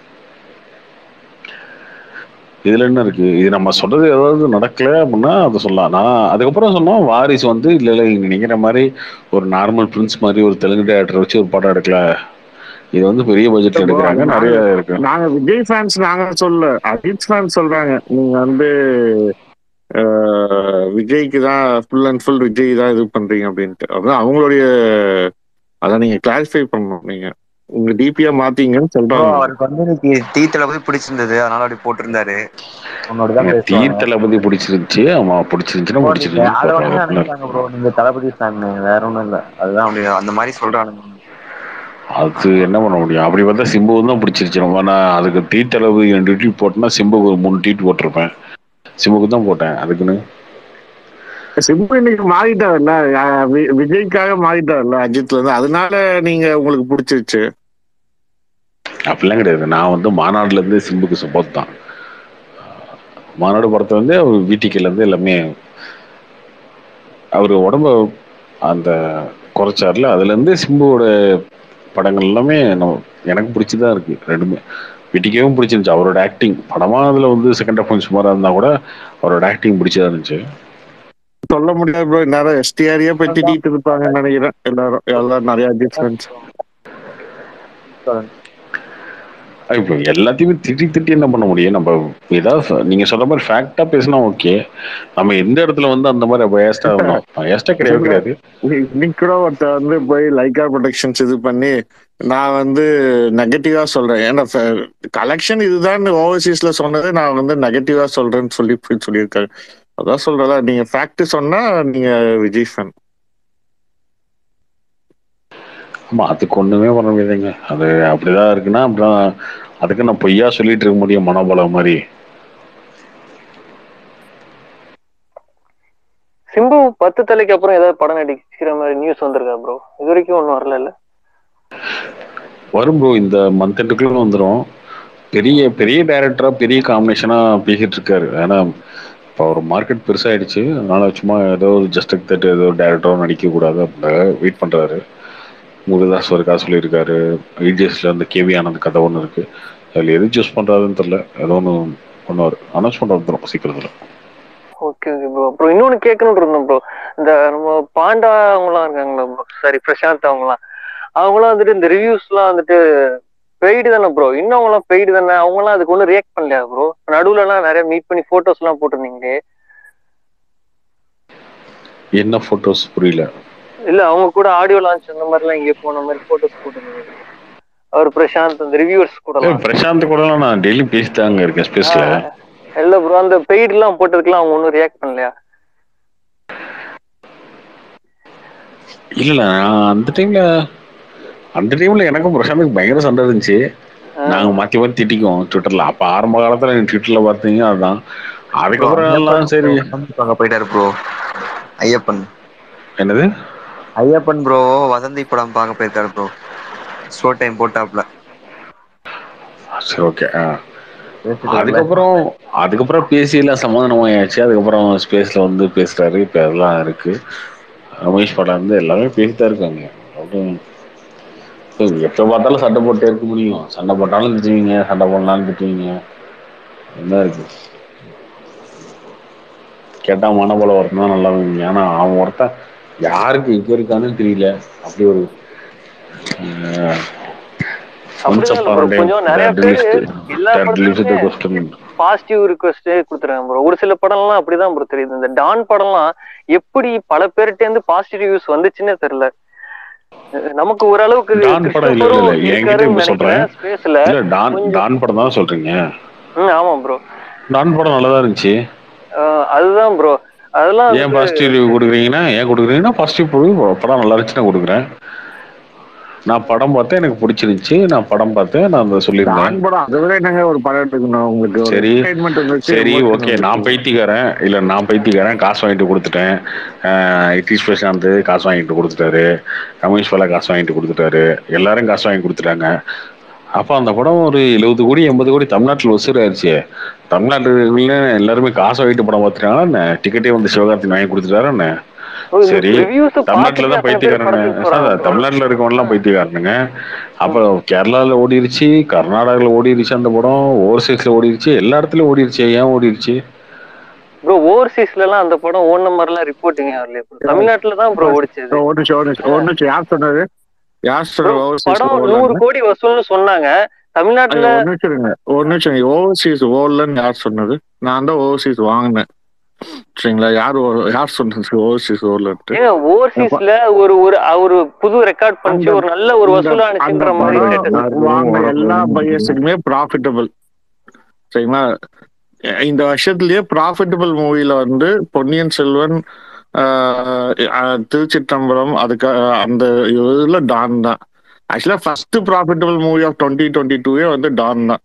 இதுல என்ன இருக்கு இது நம்ம சொல்றது ஏதாவது நடக்கல அப்படின்னா அதை சொல்லலாம் நான் அதுக்கப்புறம் சொன்னோம் வாரிசு வந்து இல்ல இல்ல நீங்க நினைக்கிற மாதிரி ஒரு நார்மல் பிரின்ஸ் மாதிரி ஒரு தெலுங்கு டேரக்டர் வச்சு ஒரு படம் எடுக்கல இது வந்து பெரிய பட்ஜெட்ல எடுக்கிறாங்க நிறைய இருக்கு நாங்க விஜய் ஃபேன்ஸ் நாங்க சொல்ல அஜித் ஃபேன்ஸ் சொல்றாங்க நீங்க வந்து அஹ், விஜய்க்கு தான் ஃபுல் அண்ட் ஃபுல் விஜய் தான் இது பண்றீங்க அப்படின்ட்டு அதான் அவங்களுடைய அதான் நீங்க கிளாரிஃபை பண்ணணும் நீங்க உங்க டிபியா மாத்தீங்கன்னு ப்ரோ சொல்றாங்க அவருக்கு வந்து இன்னைக்கு டீ தளபதி பிடிச்சிருந்தது அதனால அப்படி போட்டிருந்தாரு உன்னோட தான் தீ பேசுவாங்க. தளபதி பிடிச்சிருந்துச்சு ஆமா பிடிச்சிருந்துச்சுன்னா bro, நீங்க அதை வந்து பிடிச்சிருந்துச்சு நினைக்கிறாங்க ப்ரோ நீங்க தளபதி ஃபேன் வேற ஒண்ணும் இல்ல அதுதான் அப்படி அந்த மாதிரி சொல்றானுங்க அது என்ன பண்ண முடியும் அப்படி பார்த்தா சிம்பு தான் பிடிச்சிருச்சு நம்ம நான் அதுக்கு டீ தளபதி ரெண்டு ட்வீட் போட்டேன்னா சிம்புக்கு ஒரு மூணு ட்வீட் போட்டிருப்பேன் சிம்புக்கு தான் போட்டேன் அதுக்குன்னு சிம்பு இன்னைக்கு மாறிட்டார்ல அஹ், வி- விஜய்க்காக மாறிட்டார்ல அஜித்ல இருந்து அதனால நீங்க உங்களுக்கு பிடிச்சிருச்சு அப்படிலாம் கிடையாது நான் வந்து மாநாடுல இருந்து சிம்புக்கு சப்போர்ட் தான் மாநாடு படத்தை வந்து அவர் வீட்டுக்குல இருந்து எல்லாமே அவர் உடம்ப அந்த குறைச்சார்ல அதுல இருந்து சிம்புவோட படங்கள் எல்லாமே நம்ம எனக்கு பிடிச்சதா இருக்கு ரெண்டுமே விட்டிக்கவும் பிடிச்சிருந்துச்சு அவரோட ஆக்டிங் படமா அதுல வந்து செகண்ட் ஹாஃப் கொஞ்சம் சுமாரா இருந்தா கூட அவரோட ஆக்டிங் பிடிச்சதா இருந்துச்சு சொல்ல முடியாது ப்ரோ நேரம் எஸ்டிஆரியே போய் திட்டிட்டு இருப்பாங்கன்னு நினைக்கிறேன் எல்லாரும் எல்லாரும் நிறைய டிஃபரன்ஸ் இப்போ எல்லாத்தையுமே திட்டி திட்டி என்ன பண்ண முடியும் நம்ம ஏதாவது நீங்க சொல்ற மாதிரி ஃபேக்டா பேசினா ஓகே நம்ம எந்த இடத்துல வந்து அந்த மாதிரி பயஸ்டா இருந்தோம் பயஸ்டா கிடையவே கிடையாது இன்னைக்கு கூட ஒருத்தர் வந்து போய் லைகா ப்ரொடக்ஷன்ஸ் இது பண்ணி நான் வந்து நெகட்டிவா சொல்றேன் ஏன்னா கலெக்ஷன் இதுதான் ஓவர்சீஸ்ல சொன்னது நான் வந்து நெகட்டிவா சொல்றேன்னு சொல்லி போய் சொல்லியிருக்காரு அதான் சொல்றல நீங்க ஃபேக்ட் சொன்னா நீங்க விஜய் ஃபேன் ஆமா அதுக்கு ஒண்ணுமே பண்ண முடியாதுங்க அது அப்படிதான் இருக்குன்னா அப்படிதான் அதுக்கு நான் பொய்யா சொல்லிட்டு இருக்க முடியும் மனோபலம் மாதிரி சிம்பு பத்து தலைக்கு அப்புறம் ஏதாவது படம் நடிக்கிற மாதிரி நியூஸ் வந்திருக்கா ப்ரோ இது வரைக்கும் ஒன்றும் வரல இல்ல வரும் ப்ரோ இந்த மந்த் எண்டுக்குள்ள வந்துடும் பெரிய பெரிய டைரக்டரா பெரிய காம்பினேஷனா பேசிட்டு இருக்காரு ஏன்னா இப்போ ஒரு மார்க்கெட் பெருசாயிடுச்சு அதனால சும்மா ஏதோ ஒரு ஜஸ்ட் தட்டு ஏதோ டேரக்டரோ நடிக்க கூடாது அப்படின்னு வெயிட் பண்றாரு முருகதாஸ் ஒரு கதை சொல்லியிருக்காரு இடிஎஸ்ல அந்த கேவி ஆனந்த் கதை ஒன்று இருக்கு அதில் எது சூஸ் பண்றாருன்னு தெரியல ஏதோ ஒன்று பண்ணுவார் அனௌன்ஸ்மெண்ட் வந்துடும் சீக்கிரத்தில் ஓகே ஓகே ப்ரோ அப்புறம் இன்னொன்னு கேட்கணும்னு இருந்தோம் ப்ரோ இந்த நம்ம பாண்டா அவங்கலாம் இருக்காங்களா ப்ரோ சாரி பிரசாந்த் அவங்கலாம் அவங்களாம் வந்துட்டு இந்த ரிவ்யூஸ்லாம் வந்துட்டு பெய்டு தானே ப்ரோ இன்னும் அவங்களாம் பெய்டு தானே அவங்களாம் அதுக்கு ஒன்றும் ரியாக்ட் பண்ணலையா ப்ரோ நடுவுல எல்லாம் நிறைய மீட் பண்ணி போட்டோஸ் எல்லாம் போட்டிருந்தீங்களே என்ன போட்டோஸ் புரியல இல்ல அவங்க கூட ஆடியோ லான்ச் அந்த மாதிரிலாம் இங்கே போன மாதிரி போட்டோஸ் போட்டிருந்தீங்க அவர் பிரசாந்த் அந்த ரிவ்யூவர்ஸ் கூட ஏய், பிரசாந்த் கூட நான் டெய்லி பேசிட்டாங்க இருக்கேன் ஸ்பேஸ்ல இல்ல ப்ரோ அந்த பெய்டு எல்லாம் போட்டதுக்கெல்லாம் அவங்க ஒன்றும் ரியாக்ட் பண்ணலையா இல்ல இல்ல நான் அந்த டைம்ல அந்த டைம்ல எனக்கும் பிரசாந்துக்கு பயங்கர சண்டை இருந்துச்சு நாங்க மாத்தி மாத்தி திட்டிக்குவோம் ட்விட்டர்ல அப்ப ஆரம்ப காலத்துல நீங்க ட்விட்டர்ல பாத்தீங்க அதுதான் அதுக்கப்புறம் எல்லாம் சரி அங்க போயிட்டாரு ப்ரோ ஐயப்பன் என்னது ஐயப்பன் ப்ரோ வசந்தி படம் பார்க்க போயிருக்காரு ப்ரோ ஷோ டைம் போட்டாப்ல சரி ஓகே அதுக்கப்புறம் அதுக்கப்புறம் பேசி எல்லாம் சமாதானமாயாச்சு அதுக்கப்புறம் ஸ்பேஸ்ல வந்து பேசுறாரு இப்ப அதெல்லாம் இருக்கு ரமேஷ் படம் வந்து எல்லாமே பேசித்தான் இருக்காங்க அப்புறம் இப்ப எப்ப பார்த்தாலும் சண்டை போட்டே இருக்க முடியும் சண்டை போட்டாலும் திட்டுவீங்க சண்டை போடலாம்னு திட்டுவீங்க என்ன இருக்கு கேட்டா மனபலம் ஒருத்தன் நல்லா இருந்தீங்க ஆனா அவன் ஒருத்தன் யாருக்கு எங்க இருக்கான்னு தெரியல அப்படி ஒரு அஹ், once அப்படிலாம் இல்ல upon bro. a time, கொஞ்சம் நிறைய that பேரு list- எல்லா that list படத்துலயுமே the question. பாசிட்டிவ் ரிக்வஸ்டே கொடுத்துருக்காங்க ப்ரோ ஒரு சில படம்லாம் அப்படிதான் ப்ரோ தெரியுது இந்த டான் படம்லாம் எப்படி பல பேர்கிட்ட இருந்து பாசிட்டிவ் ரிவ்யூஸ் வந்துச்சுன்னே தெரியல அஹ் நமக்கு ஓரளவுக்கு டான் படம் இல்ல, இல்ல, இல்ல. என்கிட்ட இப்ப சொல்றேன். ஸ்பேஸ்ல இல்ல டான் டான் படம் தான் சொல்றீங்க ஆமா ப்ரோ டான் படம் நல்லதா இருந்துச்சு அதுதான் ப்ரோ அதெல்லாம் ஏன் வந்து- பாசிட்டிவ் ரிவ்யூ கொடுக்குறீங்கன்னா ஏன் கொடுக்குறீங்கன்னா பாசிட்டிவ் ரிவ்யூ படம் நல்லா இருந்துச்சு நான் கொடுக்குறேன் நான் படம் பார்த்தேன் எனக்கு பிடிச்சிருந்துச்சு நான் படம் பார்த்தேன் நான் அதை சொல்லியிருந்தேன் டான் படம் அதை விட என்னங்க ஒரு படம் எடுக்கணும் உங்களுக்கு ஒரு சரி. entertainment இருந்துச்சு, சரி emotion ஓகே நான் இருந்துச்சு. பைத்தியக்காரன் இல்ல நான் பைத்தியக்காரன் காசு வாங்கிட்டு கொடுத்துட்டேன் இட்டிஷ் பிரசாந்த் காசு வாங்கிட்டு கொடுத்துட்டாரு ரமேஷ் பாலா காசு வாங்கிட்டு கொடுத்துட்டாரு எல்லாரும் காசு வாங்கி கொடுத்துட்டாங்க அப்ப அந்த படம் ஒரு எழுபது கோடி எண்பது கோடி தமிழ்நாட்டில் வசூல் ஆயிடுச்சு தமிழ்நாட்டுல எல்லாருமே காசு வாங்கிட்டு படம் பார்த்துட்டாங்கன்னா என்ன டிக்கெட்டே வந்து சிவகார்த்தின் வாங்கி கொடுத்துட்டாரு என்ன bro, இந்த சரி reviews தமிழ்நாட்டுல தான் பார்த்துட்டு அத்தனை பேர் பைத்தியக்காரங்க படத்துக்கு போறாங்க அதான் bro. தமிழ்நாட்டுல இருக்கவன்லாம் பைத்தியக்காரனுங்க அப்புறம் கேரளால ஓடிருச்சு கர்நாடகால ஓடிருச்சு அந்த படம் ஓவர்சீஸ்ல ஓடிருச்சு எல்லா இடத்துலயும் ஓடிருச்சு ஏன் ஓடிருச்சு ப்ரோ ஓவர்சீஸ்ல எல்லாம் அந்த படம் ஓன் நம்பர் எல்லாம் ரிப்போர்ட்டிங் ஆகல தமிழ்நாட்டுல தான் ப்ரோ ஓடிச்சது ஒரு நிமிஷம் ஒரு நிமிஷம் ஒரு நிமிஷம் யார் சொன்னது யார் Bro, சொன்னது overseas படம் ஓடலன்னு? நூறு கோடி வசூல்னு சொன்னாங்க தமிழ்நாட்டுல ஐயா, ஒரு நிமிஷம் இருங்க ஒரு நிமிஷம் ஓவர்சீஸ் ஓடலன்னு யார் சொன்னது நான் தான் ஓவர்சீஸ் வாங்கினேன் சரிங்களா யார் ஓ- யார் சொன்னது ஓவர்சீஸ் ஓடலன்ட்டு ஏங்க ஓவர்சீஸ்ல ஒரு ஒரு ஒரு புது ரெக்கார்ட் பண்ணிச்சு ஒரு நல்ல ஒரு வசூலா அனுச்சுன்ற மாதிரி அந்த status. படம் வாங்கின எல்லா பையர்ஸுக்குமே ப்ராஃபிட்டபிள் சரிங்களா இந்த வருஷத்துலயே ப்ராஃபிட்டபிள் மூவில வந்து பொன்னியின் செல்வன் ஆஹ் அஹ் திருச்சிற்றம்பலம் அதுக்கு அஹ் அந்த இதுல டான் தான் ஆக்சுவலா first profitable movie of twenty twenty டூவே வந்து டான் தான்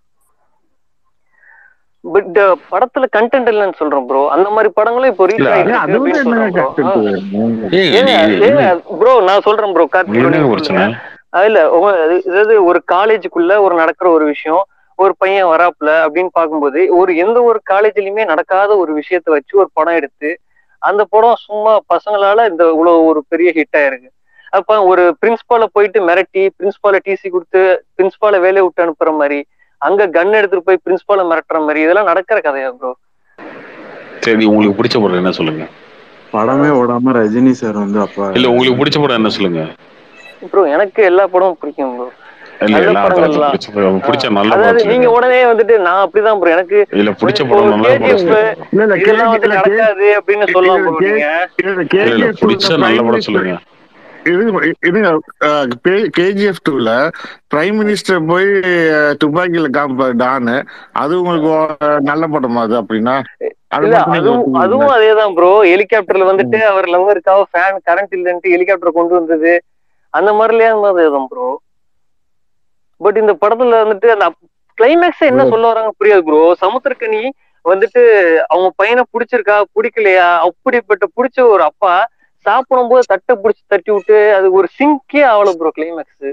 பட் படத்துல கண்டென்ட் இல்லைன்னு சொல்றோம் ப்ரோ அந்த மாதிரி படங்களும் இப்போ ரீச் இல்ல, ஏன் அது விட என்னங்க கஷ்டம் ஏங்க ப்ரோ நான் சொல்றேன் ப்ரோ என்ன பிரச்சனை கார்த்திக் இல்ல உங்க- அது- அதாவது ஒரு காலேஜுக்குள்ள ஒரு நடக்கிற ஒரு விஷயம் ஒரு பையன் வராப்புல அப்படின்னு பார்க்கும்போது ஒரு எந்த ஒரு காலேஜ்லயுமே நடக்காத ஒரு விஷயத்த வச்சு ஒரு படம் எடுத்து அந்த படம் சும்மா பசங்களால இந்த இவ்வளவு ஒரு பெரிய ஹிட் ஆயிருக்கு அப்ப ஒரு பிரின்சிபால போயிட்டு மிரட்டி பிரின்சிபால டிசி கொடுத்து பிரின்சிபால வேலையை விட்டு அனுப்புற மாதிரி அங்க கன் எடுத்துட்டு போய் பிரின்சிபால மிரட்டுற மாதிரி இதெல்லாம் நடக்கிற கதையா ப்ரோ சரி உங்களுக்கு பிடிச்ச படம் என்ன சொல்லுங்க படமே ஓடாம ரஜினி சார் வந்து அப்ப இல்ல உங்களுக்கு பிடிச்ச படம் என்ன சொல்லுங்க ப்ரோ எனக்கு எல்லா படமும் பிடிக்கும் ப்ரோ இல்ல நல்ல எல்லா படங்கள் படத்தையும் எல்லாம். பிடிச்ச படம் பிடிச்ச நல்ல அதாவது படம் நீங்க சொல்லுங்க. உடனே வந்துட்டு நான் அப்படிதான் ப்ரோ எனக்கு இல்ல பிடிச்ச இப்போ படம் நல்ல படம் KGF சொல்லுங்க இல்ல இல்ல இதெல்லாம் வந்து இல்ல, கே- நடக்காது அப்படின்னு சொல்லலாம் ப்ரோ நீங்க இல்ல, இல்ல இல்ல KGF பிடிச்ச ல நல்ல Prime படம் Minister- சொல்லுங்க இருங்க கேஜிஎஃப் டூல பிரைம் மினிஸ்டர் போய் அஹ், துப்பாக்கியில காமிப்பாரு டானு அது உங்களுக்கு அஹ், நல்ல படமா அது அப்படின்னா அது இல்ல மட்டும் நீங்க அதுவும் ஒத்துக்குவீங்களா? அதுவும் அதேதான் ப்ரோ ஹெலிகாப்டர்ல வந்துட்டு அவர் லவருக்காக ஃபேன் கரண்ட் இல்லன்ட்டு ஹெலிகாப்டர் கொண்டு வந்தது அந்த மாதிரிலயே அதேதான் ப்ரோ பட் இந்த படத்துல வந்துட்டு அந்த கிளைமேக்ஸ் என்ன சொல்ல வராங்க புரியாது ப்ரோ சமுத்திரக்கனி வந்துட்டு அவங்க பையனை பிடிச்சிருக்கா பிடிக்கலையா அப்படிப்பட்ட பிடிச்ச ஒரு அப்பா சாப்பிடும் போது தட்டை பிடிச்சி தட்டி விட்டு அது ஒரு சிங்கே ஆகல ப்ரோ கிளைமேக்ஸ்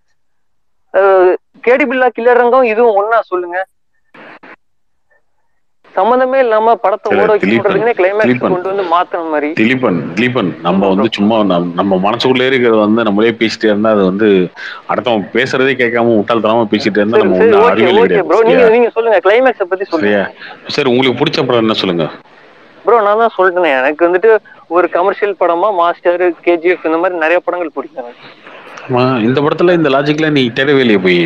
கேடி பில்லா கில்லறங்கம் இதுவும் ஒன்னா சொல்லுங்க சம்பந்தமே இல்லாம படத்தை இல்ல, ஓட வைக்க திலீபன், சொல்றதுக்குன்னே கிளைமேக்ஸ் திலீபன். கொண்டு வந்து மாத்துற மாதிரி திலீபன் திலீபன் நம்ம ஆமா வந்து சும்மா நம்- நம்ம மனசுக்குள்ளே இருக்கிறத வந்து நம்மளே பேசிட்டே இருந்தா அது வந்து அடுத்தவன் பேசுறதே கேட்காம முட்டாள்தனமா பேசிட்டே இருந்தா சரி நம்ம சரி ஒன்றும் ஓகே அறிவியல் ஓகே ப்ரோ கிடையாது நீங்க சரியா? நீங்க சொல்லுங்க கிளைமேக்ஸ பத்தி சொல்லுங்க சரியா சரி உங்களுக்கு பிடிச்ச படம் என்ன சொல்லுங்க ப்ரோ நான் தான் சொல்லிட்டேனே எனக்கு வந்துட்டு ஒரு கமர்ஷியல் படமா மாஸ்டர் கேஜிஎஃப் இந்த மாதிரி நிறைய படங்கள் பிடிக்கும் எனக்கு. ஆமா, இந்த படத்துல இந்த லாஜிக்ல நீ தேடவே இல்லையே போய்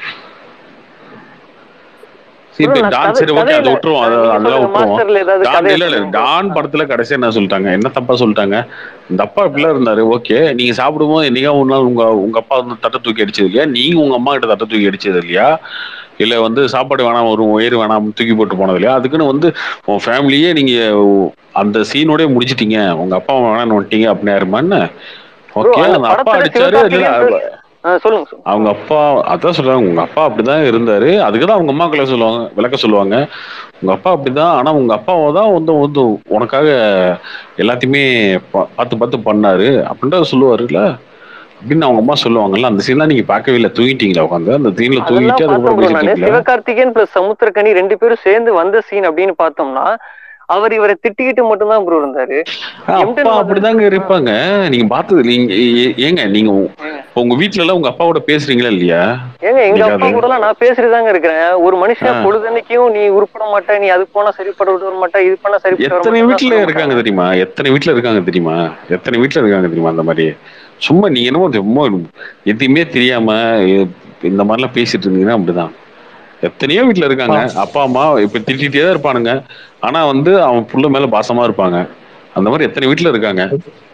சரி, bro, இப்ப நான் டான் கதை- சரி ஓகே கதையில- அதை விட்டுருவோம் அதை நீங்க அதெல்லாம் சொல்லுங்க, விட்டுருவோம் மாஸ்டர்ல ஏதாவது டான் கதையை இல்ல இல்ல சொல்லுங்க. டான் படத்துல கடைசியா என்ன சொல்லிட்டாங்க என்ன தப்பா சொல்லிட்டாங்க இந்த அப்பா இப்படிலாம் இருந்தாரு ஓகே நீங்க சாப்பிடும்போது என்னைக்கா ஒரு நாள் உங்க உங்க அப்பா வந்து தட்டை தூக்கி அடிச்சது இல்லையா நீங்க உங்க அம்மா கிட்ட தட்டை தூக்கி அடிச்சது இல்லையா இல்ல வந்து சாப்பாடு வேணாம் ஒரு உயிர் வேணாம் தூக்கி போட்டு போனது இல்லையா அதுக்குன்னு வந்து உன் ஃபேமிலியே நீங்க அந்த சீனோடய முடிச்சிட்டீங்க உங்க அப்பா வேணாம்னு வந்துட்டீங்க அப்படின்னு யாருமான்னு ஓகே அந்த அந்த அப்பா படத்துல அடிச்சாரு இல்ல சிவகார்த்திகேயன் ஆ, சொல்லுங்க சொல்லுங்க. அவங்க அப்பா அதான் சொல்றாங்க உங்க அப்பா அப்படிதான் இருந்தாரு அதுக்கு தான் அவங்க அம்மாக்களை சொல்லுவாங்க விளக்க சொல்லுவாங்க உங்க அப்பா அப்படிதான் ஆனா உங்க அப்பாவை தான் வந்து வந்து உனக்காக எல்லாத்தையுமே பா- பார்த்து பார்த்து பண்ணாரு அப்படின்றத சொல்லுவாருல்ல அப்படின்னு அவங்க அம்மா சொல்லுவாங்கல்ல அந்த சீன்லாம் நீங்க பார்க்கவே இல்லை தூங்கிட்டீங்களா உட்காந்து அந்த சீன்ல அதெல்லாம் தூங்கிட்டு பார்த்தோம் அதுக்கப்புறம் ப்ரோ பேசிட்டு நானு இருக்கீங்களா சிவகார்த்திகேயன் பிளஸ் சமுத்திரக்கனி ரெண்டு பேரும் சேர்ந்து வந்த சீன் அப்படின்னு பார்த்தோம்னா அவர் இவரை திட்டிக்கிட்டு மட்டும்தான் ப்ரோ இருந்தாரு ஆ, எம்டன் அப்பா மதன். அப்படிதாங்க இருப்பாங்க நீங்க பார்த்தது நீங்க ஏ- ஏங்க நீங்க ஏங்க. உங்க வீட்ல எல்லாம் உங்க அப்பாவோட பேசுறீங்களா இல்லையா ஏங்க எங்க நீங்க அப்பா அது- கூட எல்லாம் நான் பேசிட்டுதாங்க இருக்கிறேன் ஒரு மனுஷன் ஆ. பொழுதன்னைக்கும் நீ உருப்பட மாட்ட நீ அது போனா சரிப்பட விட்டு வர மாட்டா இது பண்ணா சரிப்பட்டு வர எத்தனை மாட்டேன்னு வீட்டுல சொல்ல இருக்காங்க மாட்டாங்க. தெரியுமா எத்தனை வீட்டுல இருக்காங்க தெரியுமா எத்தனை வீட்டுல இருக்காங்க தெரியுமா அந்த மாதிரி சும்மா நீங்க என்னமோ சும்மா எதையுமே தெரியாம எ- இந்த மாதிரிலாம் பேசிட்டு இருந்தீங்கன்னா அப்படிதான் எத்தனையோ வீட்டுல இருக்காங்க அப்பா அம்மா இப்ப திட்டிகிட்டே தான் இருப்பானுங்க ஆனா வந்து அவன் புள்ள மேல பாசமா இருப்பாங்க அந்த மாதிரி எத்தனை வீட்டுல இருக்காங்க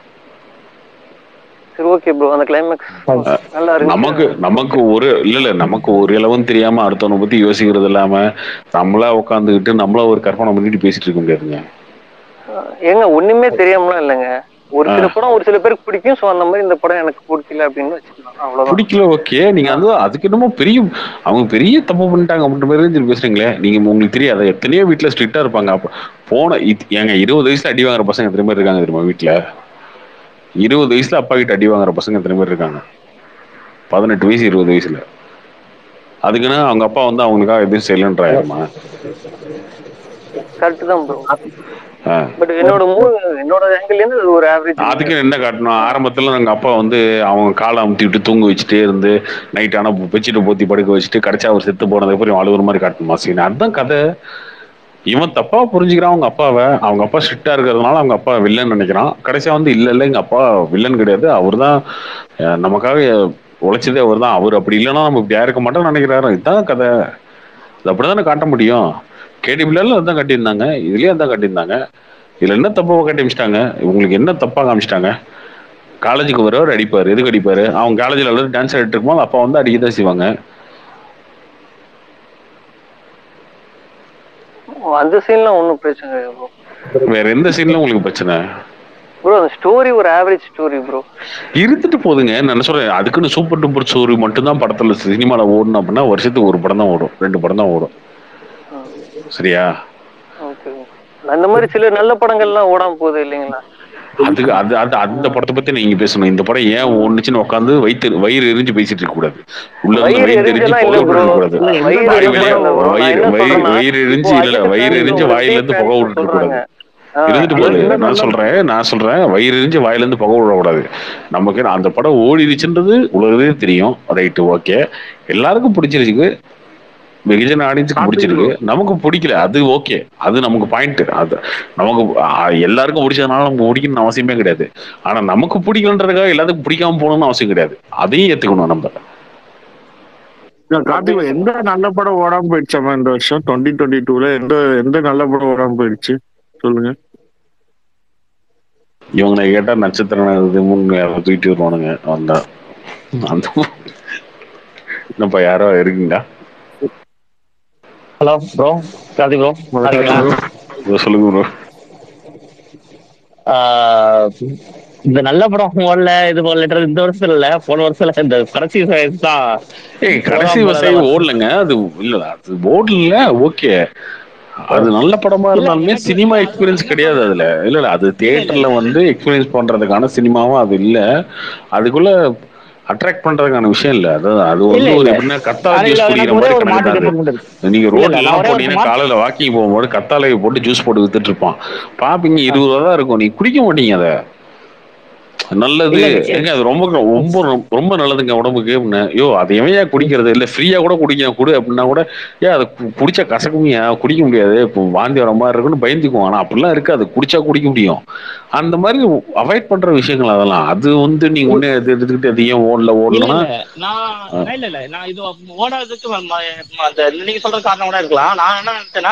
சரி ஓகே ப்ரோ அந்த கிளைமேக்ஸ் நல்லா இருக்கு நமக்கு நமக்கு ஒரு இல்ல இல்ல நமக்கு ஒரு இளவும் தெரியாம அடுத்தவனை பத்தி யோசிக்கிறது இல்லாம நம்மளா உட்காந்துக்கிட்டு நம்மளா ஒரு கற்பனை பண்ணிட்டு பேசிட்டு இருக்க முடியாதுங்க ஏங்க ஒண்ணுமே தெரியாமலாம் இல்லைங்க ஒரு சில படம் ஒரு சில பேருக்கு பிடிக்கும் சோ அந்த மாதிரி இந்த படம் எனக்கு பிடிக்கல அப்படின்னு வச்சுக்கலாம் அவ்வளவுதான் பிடிக்கல ஓகே நீங்க வந்து அதுக்கு என்னமோ பெரிய அவங்க பெரிய தப்பு பண்ணிட்டாங்க அப்படின்ற மாதிரி சொல்லி பேசுறீங்களே நீங்க உங்களுக்கு தெரியாத எத்தனையோ வீட்டுல ஸ்ட்ரிக்டா இருப்பாங்க அப்ப போன இது- ஏங்க இருபது வயசுல அடி வாங்குற பசங்க எத்தனை பேர் இருக்காங்க தெரியுமா வீட்டுல இருபது வயசுல அப்பா கிட்ட அடி வாங்குற பசங்க எத்தனை பேர் இருக்காங்க பதினெட்டு வயசு இருபது வயசுல அதுக்குன்னு அவங்க அப்பா வந்து அவங்களுக்காக எதுவும் செய்யலன்றாயிருமா கரெக்ட் தான் ப்ரோ ஆ. பட் என்னோட மூ என்னோட ஆங்கிள் இருந்து அது ஒரு ஆவரேஜ் அதுக்கு என்ன காட்டணும் ஆரம்பத்துல எங்க அப்பா வந்து அவங்க காலை அமுத்தி விட்டு தூங்க வச்சுட்டே இருந்து நைட் ஆனா பெட்ஷீட்டை போத்தி படுக்க வச்சுட்டு கடைசி அவர் செத்து போனதுக்கு அப்புறம் அழுகுற மாதிரி காட்டணுமா சீன் அதுதான் கதை இவன் தப்பா புரிஞ்சுக்கிறான் அவங்க அப்பாவை அவங்க அப்பா ஸ்ட்ரிக்டா இருக்கிறதுனால அவங்க அப்பா வில்லன் நினைக்கிறான் கடைசியா வந்து இல்ல இல்ல எங்க அப்பா வில்லன் கிடையாது அவர் தான் நமக்காக உழைச்சதே அவர் தான் அவர் அப்படி இல்லைன்னா நம்ம இப்படி இருக்க மாட்டோம்னு நினைக்கிறாரு இதுதான் கதை இது அப்படிதானே காட்ட முடியும் கேடி பிள்ளைல அதான் காட்டியிருந்தாங்க இதுலயும் அதான் காட்டியிருந்தாங்க இதுல என்ன தப்பா காட்டி அமைச்சிட்டாங்க உங்களுக்கு என்ன தப்பா காமிச்சிட்டாங்க காலேஜுக்கு வரவர் அடிப்பாரு எதுக்கு அடிப்பாரு அவங்க காலேஜ்ல எல்லாரும் டான்ஸ் ஆடிட்டு இருக்கும்போது அப்பா வந்து அடிக்க தான் செய்வாங்க அந்த சீன்லாம் ஒன்றும் பிரச்சனை இல்லை ப்ரோ வேற எந்த சீன்ல உங்களுக்கு பிரச்சனை ப்ரோ அந்த ஸ்டோரி ஒரு ஆவரேஜ் ஸ்டோரி ப்ரோ இருந்துட்டு போகுதுங்க நான் என்ன சொல்றேன் அதுக்குன்னு சூப்பர் டூப்பர் ஸ்டோரி மட்டும்தான் படத்துல சினிமால ஓடணும் அப்படின்னா வருஷத்துக்கு ஒரு படம் தான் ஓடும் ரெண்டு படம் தான் ஓடும் சரியா ஓகே அந்த மாதிரி சில நல்ல படங்கள்லாம் ஓடாம போகுது இல்லைங்களா அதுக்கு அது அது அந்த படத்தை பத்தி நீங்க பேசணும் இந்த படம் ஏன் ஓடுச்சுன்னு உட்காந்து வயிற்று வயிறு எரிஞ்சு பேசிட்டு இருக்க கூடாது உள்ள இருந்து வயிறு வயிறு எரிஞ்சு எரிஞ்செல்லாம் இல்ல புகை ப்ரோ விட்டுற கூடாது வயிறு வயிறு எரிஞ்செல்லாம் இல்ல bro. நான் வயிறு என்ன வயிறு சொல்றேன்னா, வயிறு எரிஞ்சு இப்போ இல்ல ஐயப்பன் வயிறு fans எரிஞ்சு ஒரு வாயில விஜய் இருந்து புகை fans விட்டுற சொல்றாங்க கூடாது இருந்துட்டு அது போகுது என்ன நான் நல்ல சொல்றேன் நான் சொல்றேன் வயிறு எரிஞ்சு வாயில இருந்து புகை விடக்கூடாது நமக்கு அந்த படம் ஓடிடுச்சுன்றது உலகவே தெரியும் ரைட்டு ஓகே எல்லாருக்கும் பிடிச்சிருக்கு வெகுஜன ஆடியன்ஸுக்கு பிடிச்சிருக்கு நமக்கு பிடிக்கல அது ஓகே அது நமக்கு பாயிண்ட் அது நமக்கு ஆ, எல்லாருக்கும் பிடிச்சதுனால நமக்கு பிடிக்கணும்னு அவசியமே கிடையாது ஆனா நமக்கு பிடிக்கலன்றதுக்காக எல்லாத்துக்கும் பிடிக்காம போகணும்னு அவசியம் கிடையாது அதையும் ஏத்துக்கணும் நம்ம கார்த்திக் எந்த நல்ல படம் ஓடாம போயிடுச்சாமா இந்த வருஷம் டுவெண்ட்டி டுவெண்ட்டி டூல எந்த எந்த நல்ல படம் ஓடாம போயிடுச்சு சொல்லுங்க இவங்க கேட்டா நட்சத்திரம் இது முன்னு யாரோ தூக்கிட்டு வருவானுங்க வந்தா அந்த என்னப்பா யாரோ இருக்கீங்களா ஹலோ ப்ரோ கார்த்திக் ப்ரோ இருக்கீங்களா இதோ சொல்லுங்க ப்ரோ ஆஹ் இந்த நல்ல படம் ஓடல இது போல இந்த வருஷம் இல்ல போன வருஷம் இல்ல இந்த கடைசி வயசு தான் ஏய் கடைசி விவசாயி ஓடலங்க அது இல்ல அது ஓடல ஓகே அது நல்ல படமா இருந்தாலுமே எனக்கு சினிமா இல்ல, அது எக்ஸ்பீரியன்ஸ் நல்ல கிடையாது படம். அதுல இல்ல இல்ல அது தியேட்டர்ல வந்து எக்ஸ்பீரியன்ஸ் பண்றதுக்கான சினிமாவும் அது இல்ல அதுக்குள்ள அட்ராக்ட் பண்றதுக்கான விஷயம் இல்ல அதாவது அது வந்து இல்ல, ஒரு இல்ல. எப்படின்னா கத்தாழை அது ஜூஸ் இல்ல, குடிக்கிற எனக்கு ஒரே மாதிரி ஒரு கணக்கு மாற்று தான் அது கருத்து இருக்கு. நீங்க இல்ல, ரோட்ல இல்ல, நான் எல்லாம் ஒரே ஒரு போனீங்கன்னா மாற்று- காலையில வாக்கிங் போகும்போது கத்தாழையை போட்டு ஜூஸ் போட்டு வித்துட்டு இருப்பான் பாப்பீங்க இருபது ரூபா தான் இருக்கும் நீ குடிக்க மாட்டீங்க அதை நல்லது இல்ல, இல்ல. ஏங்க அது ரொம்ப ரொம்ப ரொம்ப நல்லதுங்க உடம்புக்கு அப்படின்னா ஐயோ அதை எவன் ஏன் குடிக்கிறது இல்ல ஃப்ரீயா கூட குடிக்க குடு அப்படின்னா கூட ஏன் அதை கு- குடிச்சா கசக்குமியா குடிக்க முடியாது இப்போ வாந்தி வர மாதிரி இருக்குன்னு பயந்துக்குவோம் ஆனா அப்படிலாம் இருக்காது குடிச்சா குடிக்க முடியும் அந்த மாதிரி அவாய்ட் பண்ற விஷயங்கள் அதெல்லாம் அது வந்து நீங்க ஒண்ணு எது எடுத்துக்கிட்டு அது ஏன் ஓடல இல்ல ஓடலன்னா இல்ல நான் இல்ல இல்ல நான் இது ஓடாததுக்கு ம- ம- அந்த நீங்க சொல்ற காரணம் கூட இருக்கலாம் நான் என்ன நினைச்சேன்னா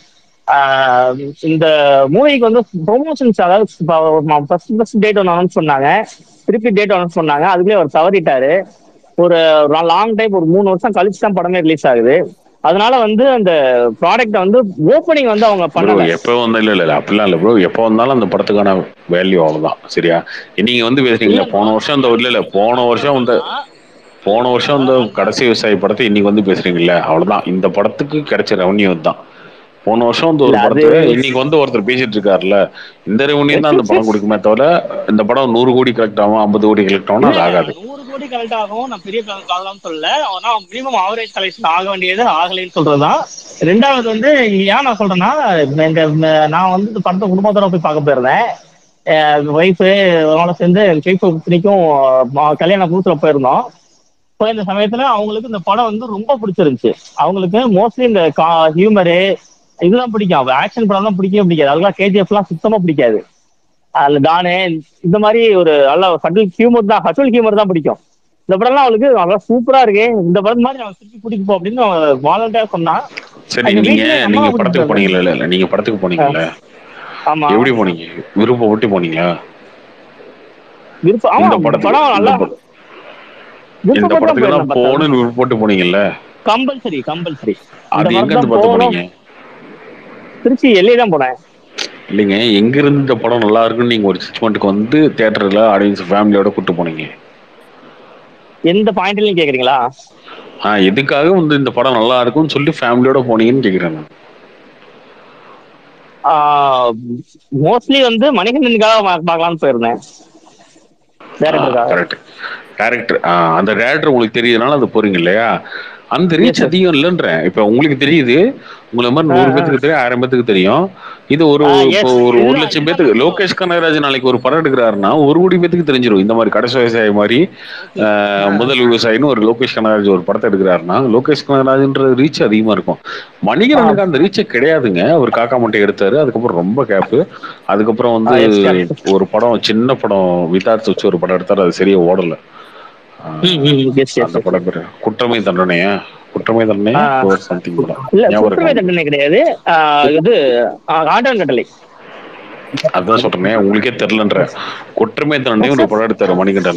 ஆஹ் இந்த மூவிக்கு வந்து ப்ரொமோஷன்ஸ் அதாவது ஃபர்ஸ்ட் ஃபர்ஸ்ட் டேட் ஒன்று அனௌன்ஸ் பண்ணாங்க திருப்பி டேட் அனௌன்ஸ் பண்ணாங்க அதுக்குள்ளே அவர் தவறிட்டாரு ஒரு லாங் டைம் ஒரு மூணு வருஷம் கழிச்சு தான் படமே ரிலீஸ் ஆகுது அதனால வந்து அந்த ப்ராடக்ட் வந்து ஓப்பனிங் வந்து அவங்க ப்ரோ பண்ணல எப்போ வந்தா இல்ல இல்ல இல்ல அப்படிலாம் இல்ல ப்ரோ எப்போ வந்தாலும் அந்த படத்துக்கான வேல்யூ அவ்வளவுதான் சரியா நீங்க வந்து பேசுறீங்களா போன வருஷம் அந்த இல்ல இல்ல போன வருஷம் வந்து போன வருஷம் இந்த கடைசி விவசாயி படத்தை இன்னைக்கு வந்து பேசுறீங்கல்ல அவ்வளவுதான் இந்த படத்துக்கு கிடைச்ச ரெவன்யூ தான் போன வருஷம் வந்து ஒரு இல்ல, அது- படத்தை இன்னைக்கு வந்து ஒருத்தர் பேசிட்டு இருக்காருல்ல இந்த ரெவன்யூ தான் அந்த படம் கொடுக்குமே தவிர இந்த படம் நூறு கோடி கலெக்ட் ஆகும் ஐம்பது கோடி கலெக்ட் ஆகும் அது ஆகாது நூறு கோடி கலெக்ட் ஆகும் நான் பெரிய காலம் சொல்லல ஆனா மினிமம் ஆவரேஜ் கலெக்ஷன் ஆக வேண்டியது ஆகலைன்னு சொல்றதுதான் ரெண்டாவது வந்து ஏன் நான் சொல்றேன்னா எங்க ம- நான் வந்து இந்த படத்தை குடும்பத்தோட போய் பார்க்க போயிருந்தேன் ஒய்ஃபு அவங்கள சேர்ந்து என் ஒய்ஃபு இத்தனைக்கும் ம- கல்யாண புதுசுல போயிருந்தோம் போயிருந்த சமயத்துல அவங்களுக்கு இந்த படம் வந்து ரொம்ப பிடிச்சிருந்துச்சு அவங்களுக்கு மோஸ்ட்லி இந்த ஹியூமரு இதுதான் பிடிக்கும் ஆக்ஷன் படம் தான் பிடிக்கவே பிடிக்காது அதெல்லாம் கேஜிஎஃப்லாம் சுத்தமா பிடிக்காது அதுல டானு இந்த மாதிரி ஒரு நல்ல ஃபட்டில் ஹியூமர் தான் ஃபட்டில் ஹியூமர் தான் பிடிக்கும் இந்த படம்லாம் அவளுக்கு நல்லா சூப்பரா இருக்கு இந்த படம் மாதிரி அவன் திருப்பி கூட்டிட்டு போ அப்படின்னு அவன் வாலண்டியா சொன்னா சரி எங்க நீங்க வீட்ல நீங்க அம்மா படத்துக்கு கூட்டிட்டு போனீங்கல்ல இல்ல இல்ல நீங்க படத்துக்கு போனீங்கல்ல ஆமா எப்படி போனீங்க விருப்பப்பட்டு போனீங்களா விருப்பம் ஆமா இந்த படத்துக்கு படம் இந்த நல்லா படம் இந்த படத்துக்கு தான் போகணும்னு விருப்பப்பட்டு போனீங்கல்ல கம்பல்சரி கம்பல்சரி அது எங்க இருந்து பார்த்து போனீங்க திருச்சி எல்லையே தான் போனேன் இல்லைங்க எங்க இருந்து இந்த படம் நல்லா இருக்குன்னு நீங்க ஒரு ஜட்மெண்ட்டுக்கு வந்து தியேட்டர்ல ஆடியன்ஸ் ஃபேமிலியோட கூட்டு போனீங்க எந்த பாயிண்ட்லயும் கேக்குறீங்களா ஆ எதுக்காக வந்து இந்த படம் நல்லா இருக்கும்னு சொல்லி ஃபேமிலியோட போனீங்கன்னு கேக்குறேன் நான். மோஸ்ட்லி வந்து மணிகண்டனுக்காக பா- பார்க்கலாம்னு போயிருந்தேன் டேரக்டருக்காக கரெக்ட் டேரக்டர் அந்த டேரக்டர் உங்களுக்கு தெரியுதுனால அது போறீங்க இல்லையா அந்த ரீச் sir. அதிகம் இல்லைன்றேன் இப்ப உங்களுக்கு தெரியுது உங்களை மாதிரி நூறு பேத்துக்கு தெரியும் ஆயிரம் பேத்துக்கு தெரியும் இது ஒரு ஆ, yes. இப்போ ஒரு ஒரு இதுதான், லட்சம் இதுதான் பேத்துக்கு இப்போ- லோகேஷ் கனகராஜ் நாளைக்கு ஒரு படம் எடுக்கிறாருன்னா ஒரு கோடி பேத்துக்கு தெரிஞ்சிடும் இந்த மாதிரி கடைசி விவசாயி மாதிரி ஆஹ், முதல் விவசாயின்னு ஒரு லோகேஷ் கனகராஜ் ஒரு படத்தை எடுக்கிறாருன்னா லோகேஷ் கனகராஜ்ன்ற ரீச் அதிகமா இருக்கும் மணிகரனுக்கு அந்த ரீச்சே கிடையாதுங்க அவர் காக்கா மட்டை எடுத்தாரு அதுக்கப்புறம் ரொம்ப கேப்பு அதுக்கப்புறம் வந்து ஆ, yes, correct. ஒரு படம் சின்ன படம் விதார்த்து வச்சு ஒரு படம் எடுத்தாரு அது சரியா ஓடல ஆஹ், ம், ம், yes, yes, அந்த yes. படம் பேரு குற்றமே தண்டனையா குற்றமே தண்டனையா ஆ. சம்திங் படம் இல்ல ஞாபகம் குற்றமே இருக்கா? தண்டனை கிடையாது ஆஹ் இது ஆஹ் ஆண்டவன் கட்டளை அதான் சொல்றேனே உங்களுக்கே தெரியலன்ற குற்றமே தண்டனை ஒரு படம் எடுத்தாரு மணிகண்டன்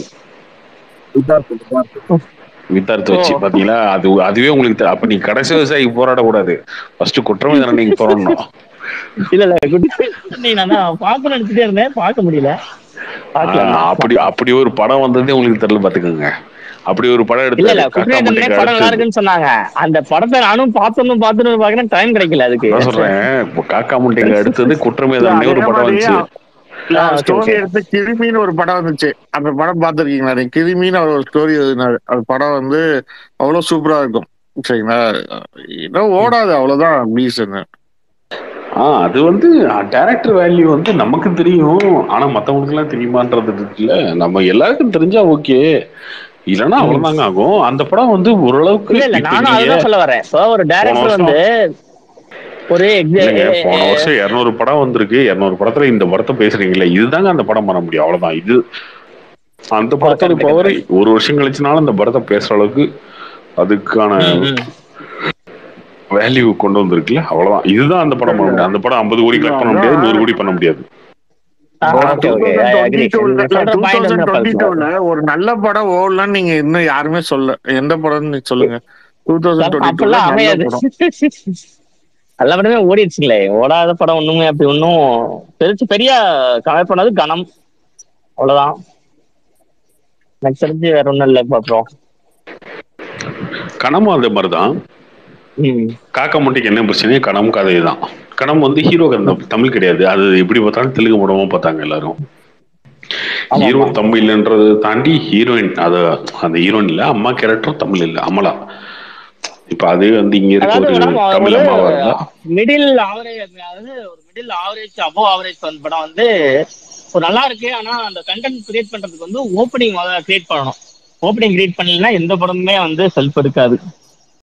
வித்தார்த்து வச்சு ஓ. பாத்தீங்களா அது அதுவே உங்களுக்கு தெ- அப்ப நீ கடைசி விவசாயிக்கு போராட கூடாது ஃபர்ஸ்ட் குற்றமே தண்டனைக்கு போராடணும் இல்ல இல்ல குற்றமே தண்டனை நான் பார்க்க நினைச்சிட்டே இருந்தேன் பார்க்க முடியல பார்க்கலாம் ஆஹ், அப்படி அப்படி ஒரு படம் வந்ததே உங்களுக்கு தெரியல பாத்துக்கோங்க அப்படி ஒரு படம் இல்ல இல்ல எடுத்தாரு குற்றமே காக்கா தண்டனை மட்டைக்கு படம் நல்லா அடுத்து இருக்குன்னு சொன்னாங்க அந்த படத்தை நானும் பார்த்தோம் பார்த்துட்டு பாக்குறேன் டைம் கிடைக்கல அதுக்கு அதான் சொல்றேன் இப்போ காக்கா முட்டைக்கு அடுத்தது குற்றமே தண்டனை ஒரு படம் வந்துச்சு ஆ, okay, ஸ்டோரி okay. எடுத்து கிருமின்னு ஒரு படம் வந்துச்சு அந்த படம் பார்த்திருக்கீங்களா நீங்க கிருமின்னு அவர் ஒரு ஸ்டோரி எழுதினாரு அந்த படம் வந்து அவ்வளவு சூப்பரா இருக்கும் சரிங்களா இன்னும் ஓடாது அவ்வளவுதான் ரீசன் ஆ அது வந்து டைரக்டர் வேல்யூ வந்து நமக்கு தெரியும் ஆனா மத்தவங்களுக்கு எல்லாம் தெரியுமான்றது இருக்குல்ல நம்ம எல்லாருக்கும் தெரிஞ்சா ஓகே இல்லைன்னா அவ்வளவுதாங்க ஆகும் அந்த படம் வந்து ஓரளவுக்கு இல்ல இல்ல இப்ப நானும் நீங்க அதுதான் சொல்ல வரேன் இப்போ ஒரு போன டைரக்டர் வருஷம் வந்து ஒரு இல்லைங்க போன எக்ஸ வருஷம் இருநூறு படம் வந்திருக்கு இருநூறு படத்துல இந்த படத்தை பேசுறீங்களே இதுதாங்க அந்த படம் பண்ண முடியும் அவ்வளவுதான் இது அந்த படத்தோட correct, பவர் ஒரு வருஷம் கழிச்சுனாலும் அந்த படத்தை பேசுற அளவுக்கு அதுக்கான வேல்யூ கொண்டு வந்திருக்குல்ல அவ்வளவுதான் இதுதான் அந்த படம் பண்ண முடியும் அந்த படம் ஐம்பது கோடி கலெக்ட் பண்ண முடியாது நூறு கோடி பண்ண முடியாது ஓகே ஓகே அக்ரி சொல்ற பாயிண்ட் வந்து நான் சொல்றேன் ஒரு நல்ல படம் ஓடலாம் நீங்க இன்னும் யாருமே சொல்ல எந்த படம்னு நீங்க சொல்லுங்க டூ தௌசண்ட் டுவெண்ட்டி அப்பெல்லாம் அமையாது நல்ல படமே ஓடிடுச்சுங்களே ஓடாத படம் ஒண்ணுமே அப்படி ஒன்றும் பெருசு பெரிய கமெண்ட் பண்ணது கணம் அவ்வளவுதான் எனக்கு தெரிஞ்சு வேற ஒண்ணும் இல்லை இப்போ அப்புறம் கனமும் அதே மாதிரிதான் ம் காக்கா முட்டைக்கு என்ன பிரச்சனை கனம் கதை தான் கனம் வந்து ஹீரோ கதை தமிழ் கிடையாது அது எப்படி பார்த்தாலும் தெலுங்கு படமா பார்த்தாங்க எல்லாரும் ஆமா, ஹீரோ ஆமா. தமிழ்ன்றதை தாண்டி ஹீரோயின் அது அந்த ஹீரோயின் இல்ல அம்மா கேரக்டர் தமிழ் இல்ல அமலா இப்ப அது வந்து இங்க இருக்க அதாவது ஒரு மேடம் தமிழ் ஒரு அம்மாவா இருந்தா மிடில் ஆவரேஜ் அதாவது ஒரு மிடில் ஆவரேஜ் அபோவ் ஆவரேஜ் வந்து படம் வந்து ஒரு நல்லா இருக்கு ஆனா அந்த கண்டென்ட் கிரியேட் பண்றதுக்கு வந்து ஓப்பனிங் கிரியேட் பண்ணணும் ஓப்பனிங் கிரியேட் பண்ணலன்னா எந்த படமுமே வந்து செல்ஃப் இருக்காது